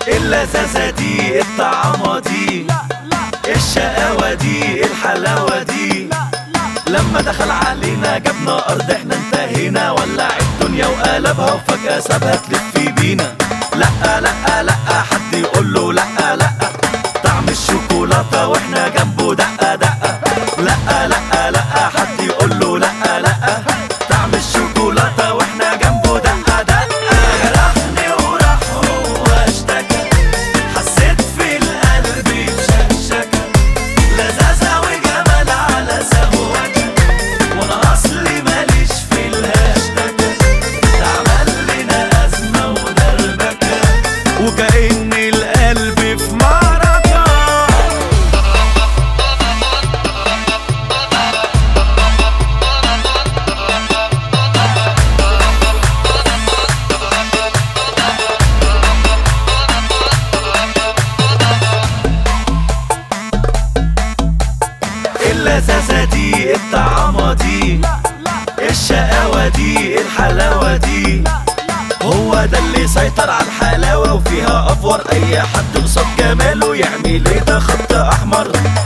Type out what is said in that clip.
اللذاذة دي الطعامة دي الشقاوة دي الحلاوة دي لما دخل علينا جابنا أرض احنا انتهينا ولع الدنيا وقلبها وفجأة سابها تلف بينا لأ لأ لأ حد يقول له لأ لأ طعم الشوكولاتة واحنا جنبه دقة دقة لأ لأ لأ حد يقول له لأ لأ طعم الشوكولاتة واحنا جنبه دقة دقة جرحني وراح هو اشتكى حسيت في القلب بشكشكة لذاذة وجمال على سهوكة وانا اصلي ماليش في الهاشتاج ده عمل لنا ازمة ودربكة وكأن القلب في معركة اللذاذة دي الطعامة دي الشقاوة دي الحلاوة دي هو ده اللي سيطر على الحلاوة وفيها أفور أي حد قصاد جماله يعمل ايه ده خط أحمر